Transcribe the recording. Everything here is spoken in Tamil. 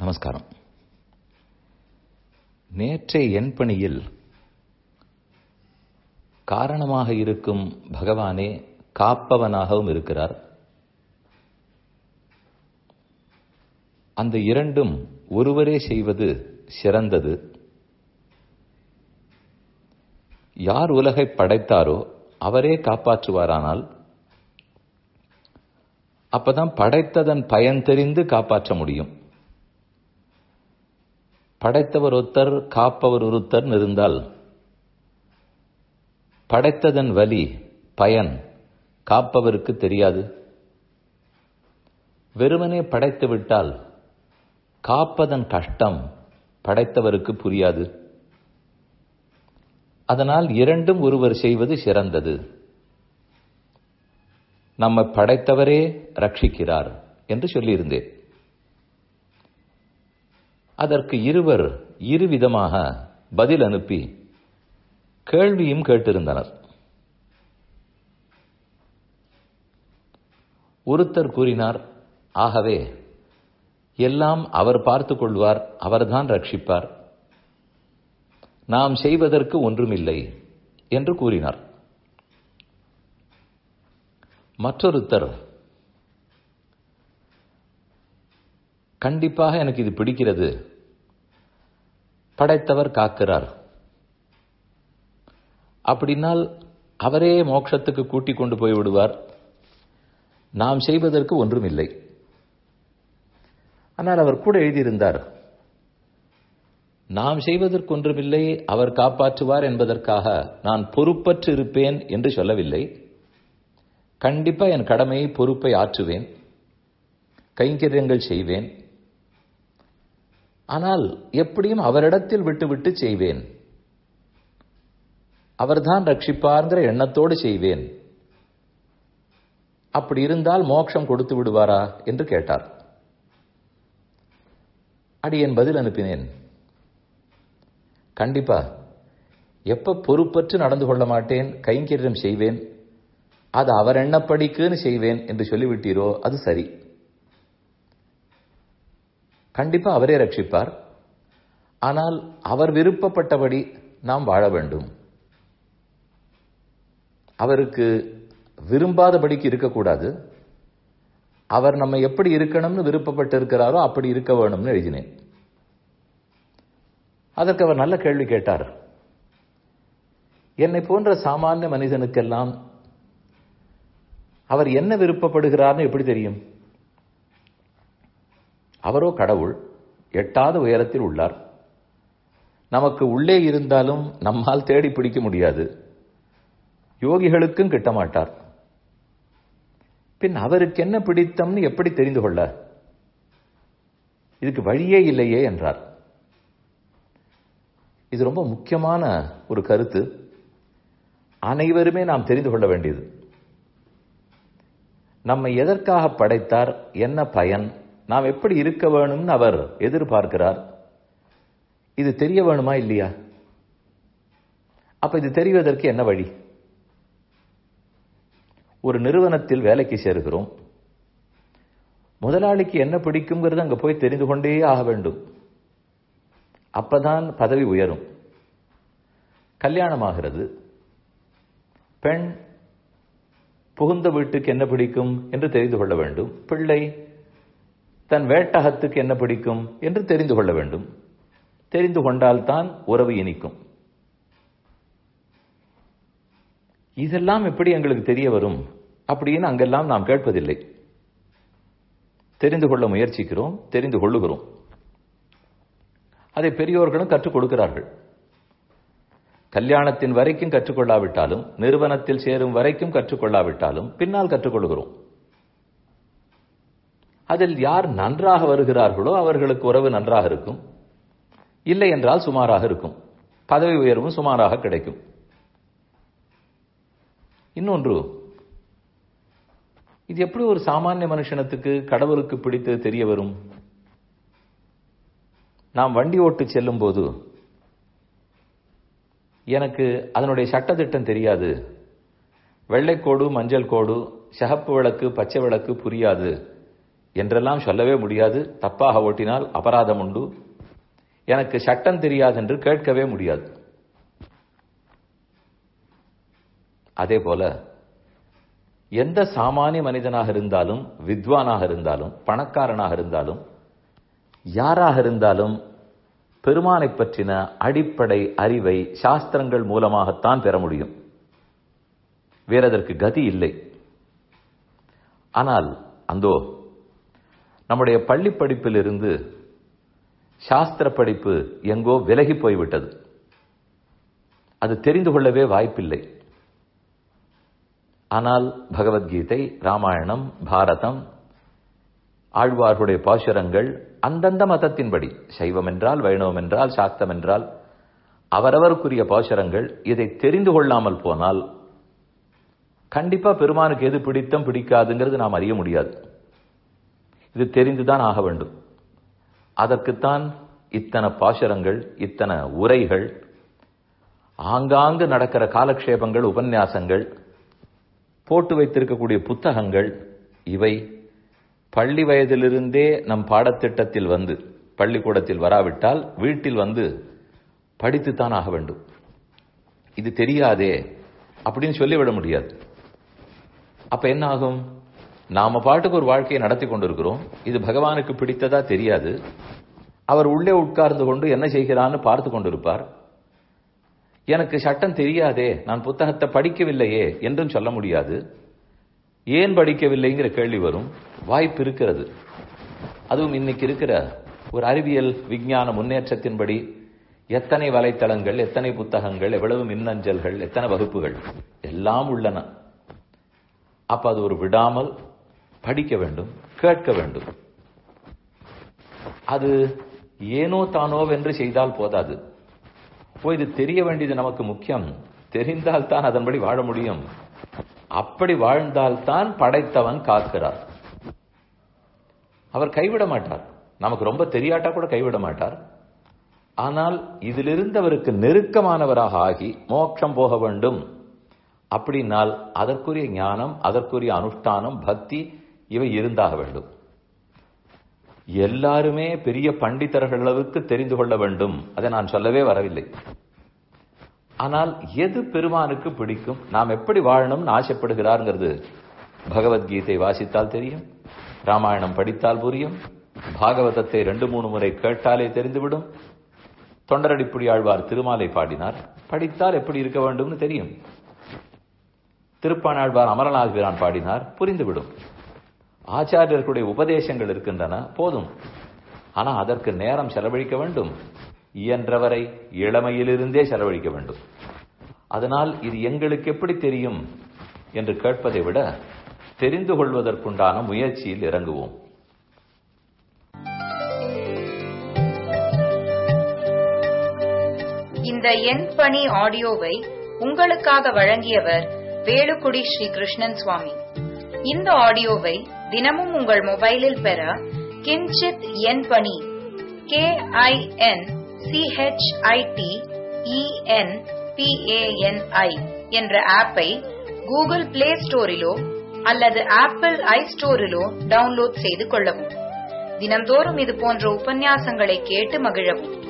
நமஸ்காரம் நேற்றைய என் பணியில் காரணமாக இருக்கும் பகவானே காப்பவனாகவும் இருக்கிறார் அந்த இரண்டும் ஒருவரே செய்வது சிறந்தது யார் உலகை படைத்தாரோ அவரே காப்பாற்றுவாரானால் அப்பதான் படைத்ததன் பயன் தெரிந்து காப்பாற்ற முடியும் படைத்தவர் ஒருத்தர் காப்பவர் ஒருத்தர் இருந்தால் படைத்ததன் வலி பயன் காப்பவருக்கு தெரியாது வெறுமனே படைத்து விட்டால் காப்பதன் கஷ்டம் படைத்தவருக்கு புரியாது அதனால் இரண்டும் ஒருவர் செய்வது சிறந்தது நம்மை படைத்தவரே ரட்சிக்கிறார் என்று சொல்லியிருந்தேன் அதற்கு இருவர் இருவிதமாக பதில் அனுப்பி கேள்வியும் கேட்டிருந்தனர் ஒருத்தர் கூறினார் ஆகவே எல்லாம் அவர் பார்த்துக் கொள்வார் அவர்தான் ரட்சிப்பார் நாம் செய்வதற்கு ஒன்றுமில்லை என்று கூறினார் மற்றொருத்தர் கண்டிப்பாக எனக்கு இது பிடிக்கிறது படைத்தவர் காக்கிறார் அப்படின்னால் அவரே மோட்சத்துக்கு கூட்டிக் கொண்டு போய் விடுவார் நாம் செய்வதற்கு ஒன்றுமில்லை ஆனால் அவர் கூட எழுதியிருந்தார் நாம் செய்வதற்கு ஒன்றுமில்லை அவர் காப்பாற்றுவார் என்பதற்காக நான் பொறுப்பற்று இருப்பேன் என்று சொல்லவில்லை கண்டிப்பா என் கடமையை பொறுப்பை ஆற்றுவேன் கைங்கரியங்கள் செய்வேன் ஆனால் எப்படியும் அவரிடத்தில் விட்டுவிட்டு செய்வேன் அவர்தான் ரட்சிப்பார்ங்கிற எண்ணத்தோடு செய்வேன் அப்படி இருந்தால் மோட்சம் கொடுத்து விடுவாரா என்று கேட்டார் அடியேன் பதில் அனுப்பினேன் கண்டிப்பா எப்ப பொறுப்பற்று நடந்து கொள்ள மாட்டேன் கைங்கரியம் செய்வேன் அது அவர் எண்ணப்படிக்குன்னு செய்வேன் என்று சொல்லிவிட்டீரோ அது சரி கண்டிப்பா அவரே ரட்சிப்பார் ஆனால் அவர் விருப்பப்பட்டபடி நாம் வாழ வேண்டும் அவருக்கு விரும்பாதபடிக்கு இருக்கக்கூடாது அவர் நம்ம எப்படி இருக்கணும்னு விருப்பப்பட்டு இருக்கிறாரோ அப்படி இருக்க வேணும்னு எழுதினேன் அதற்கு அவர் நல்ல கேள்வி கேட்டார் என்னை போன்ற சாமானிய மனிதனுக்கெல்லாம் அவர் என்ன விருப்பப்படுகிறார்னு எப்படி தெரியும் அவரோ கடவுள் எட்டாத உயரத்தில் உள்ளார் நமக்கு உள்ளே இருந்தாலும் நம்மால் தேடி பிடிக்க முடியாது யோகிகளுக்கும் கிட்ட மாட்டார் பின் அவருக்கு என்ன பிடித்தம்னு எப்படி தெரிந்து கொள்ள இதுக்கு வழியே இல்லையே என்றார் இது ரொம்ப முக்கியமான ஒரு கருத்து அனைவருமே நாம் தெரிந்து கொள்ள வேண்டியது நம்மை எதற்காக படைத்தார் என்ன பயன் நாம் எப்படி இருக்க வேணும்னு அவர் எதிர்பார்க்கிறார் இது தெரிய வேணுமா இல்லையா அப்ப இது தெரிவதற்கு என்ன வழி ஒரு நிறுவனத்தில் வேலைக்கு சேருகிறோம் முதலாளிக்கு என்ன பிடிக்குங்கிறது அங்க போய் தெரிந்து கொண்டே ஆக வேண்டும் அப்பதான் பதவி உயரும் கல்யாணமாகிறது பெண் புகுந்த வீட்டுக்கு என்ன பிடிக்கும் என்று தெரிந்து கொள்ள வேண்டும் பிள்ளை தன் வேட்டகத்துக்கு என்ன பிடிக்கும் என்று தெரிந்து கொள்ள வேண்டும் தெரிந்து கொண்டால்தான் உறவு இனிக்கும் இதெல்லாம் எப்படி எங்களுக்கு தெரிய வரும் அப்படின்னு அங்கெல்லாம் நாம் கேட்பதில்லை தெரிந்து கொள்ள முயற்சிக்கிறோம் தெரிந்து கொள்ளுகிறோம் அதை பெரியோர்களும் கற்றுக் கொடுக்கிறார்கள் கல்யாணத்தின் வரைக்கும் கற்றுக்கொள்ளாவிட்டாலும் நிறுவனத்தில் சேரும் வரைக்கும் கற்றுக்கொள்ளாவிட்டாலும் பின்னால் கற்றுக்கொள்கிறோம் அதில் யார் நன்றாக வருகிறார்களோ அவர்களுக்கு உறவு நன்றாக இருக்கும் இல்லை என்றால் சுமாராக இருக்கும் பதவி உயர்வும் சுமாராக கிடைக்கும் இன்னொன்று இது எப்படி ஒரு சாமானிய மனுஷனத்துக்கு கடவுளுக்கு பிடித்து தெரிய வரும் நாம் வண்டி ஓட்டு செல்லும் போது எனக்கு அதனுடைய சட்டத்திட்டம் தெரியாது வெள்ளைக்கோடு மஞ்சள் கோடு சிகப்பு விளக்கு பச்சை விளக்கு புரியாது என்றெல்லாம் சொல்லவே முடியாது தப்பாக ஓட்டினால் அபராதம் உண்டு எனக்கு சட்டம் தெரியாது என்று கேட்கவே முடியாது அதே போல எந்த சாமானிய மனிதனாக இருந்தாலும் வித்வானாக இருந்தாலும் பணக்காரனாக இருந்தாலும் யாராக இருந்தாலும் பெருமானை பற்றின அடிப்படை அறிவை சாஸ்திரங்கள் மூலமாகத்தான் பெற முடியும் வேறதற்கு கதி இல்லை ஆனால் அந்தோ நம்முடைய பள்ளி படிப்பிலிருந்து சாஸ்திர படிப்பு எங்கோ விலகி போய்விட்டது அது தெரிந்து கொள்ளவே வாய்ப்பில்லை ஆனால் பகவத்கீதை ராமாயணம் பாரதம் ஆழ்வார்களுடைய பாசுரங்கள் அந்தந்த மதத்தின்படி சைவம் என்றால் வைணவம் என்றால் சாக்தம் என்றால் அவரவருக்குரிய பாசுரங்கள் இதை தெரிந்து கொள்ளாமல் போனால் கண்டிப்பா பெருமானுக்கு எது பிடித்தம் பிடிக்காதுங்கிறது நாம் அறிய முடியாது இது தெரிந்துதான் ஆக வேண்டும் அதற்குத்தான் இத்தனை பாசுரங்கள் இத்தனை உரைகள் ஆங்காங்கு நடக்கிற காலக்ஷேபங்கள் உபன்யாசங்கள் போட்டு வைத்திருக்கக்கூடிய புத்தகங்கள் இவை பள்ளி வயதிலிருந்தே நம் பாடத்திட்டத்தில் வந்து பள்ளிக்கூடத்தில் வராவிட்டால் வீட்டில் வந்து படித்துத்தான் ஆக வேண்டும் இது தெரியாதே அப்படின்னு சொல்லிவிட முடியாது அப்ப என்ன ஆகும் நாம பாட்டுக்கு ஒரு வாழ்க்கையை நடத்தி கொண்டிருக்கிறோம் இது பகவானுக்கு பிடித்ததா தெரியாது அவர் உள்ளே உட்கார்ந்து கொண்டு என்ன செய்கிறான்னு பார்த்து கொண்டிருப்பார் எனக்கு சட்டம் தெரியாதே நான் புத்தகத்தை படிக்கவில்லையே என்றும் சொல்ல முடியாது ஏன் படிக்கவில்லைங்கிற கேள்வி வரும் வாய்ப்பு இருக்கிறது அதுவும் இன்னைக்கு இருக்கிற ஒரு அறிவியல் விஞ்ஞான முன்னேற்றத்தின்படி எத்தனை வலைத்தளங்கள் எத்தனை புத்தகங்கள் எவ்வளவு மின்னஞ்சல்கள் எத்தனை வகுப்புகள் எல்லாம் உள்ளன அப்ப அது ஒரு விடாமல் படிக்க வேண்டும் கேட்க வேண்டும் அது ஏனோ தானோ வென்று செய்தால் போதாது ஓ இது தெரிய வேண்டியது நமக்கு முக்கியம் தெரிந்தால் தான் அதன்படி வாழ முடியும் அப்படி வாழ்ந்தால்தான் படைத்தவன் காக்கிறார் அவர் கைவிட மாட்டார் நமக்கு ரொம்ப தெரியாட்டா கூட கைவிட மாட்டார் ஆனால் இதிலிருந்து அவருக்கு நெருக்கமானவராக ஆகி மோட்சம் போக வேண்டும் அப்படின்னால் அதற்குரிய ஞானம் அதற்குரிய அனுஷ்டானம் பக்தி இவை இருந்தாக வேண்டும் எல்லாருமே பெரிய பண்டிதர்கள் அளவுக்கு தெரிந்து கொள்ள வேண்டும் அதை நான் சொல்லவே வரவில்லை ஆனால் எது பெருமானுக்கு பிடிக்கும் நாம் எப்படி வாழணும்னு ஆசைப்படுகிறார்ங்கிறது பகவத்கீதை வாசித்தால் தெரியும் ராமாயணம் படித்தால் புரியும் பாகவதத்தை ரெண்டு மூணு முறை கேட்டாலே தெரிந்துவிடும் தொண்டரடிப்புடி ஆழ்வார் திருமாலை பாடினார் படித்தால் எப்படி இருக்க வேண்டும்னு தெரியும் திருப்பானாழ்வார் அமரநாத் வீரான் பாடினார் புரிந்துவிடும் ஆச்சாரியர்களுடைய உபதேசங்கள் இருக்கின்றன போதும் ஆனா அதற்கு நேரம் செலவழிக்க வேண்டும் இயன்றவரை இளமையிலிருந்தே செலவழிக்க வேண்டும் அதனால் இது எங்களுக்கு எப்படி தெரியும் என்று கேட்பதை விட தெரிந்து கொள்வதற்குண்டான முயற்சியில் இறங்குவோம் இந்த எண் பணி ஆடியோவை உங்களுக்காக வழங்கியவர் வேலுக்குடி ஸ்ரீ கிருஷ்ணன் சுவாமி இந்த ஆடியோவை தினமும் உங்கள் மொபைலில் பெற கிஞ்சித் எண் பணி கே ஐ என் சிஹெச்ஐடி இஎன் பிஏஎன்ஐ என்ற ஆப்பை கூகுள் பிளே ஸ்டோரிலோ அல்லது ஆப்பிள் ஐ ஸ்டோரிலோ டவுன்லோட் செய்து கொள்ளவும் தினம்தோறும் இது போன்ற உபன்யாசங்களை கேட்டு மகிழவும்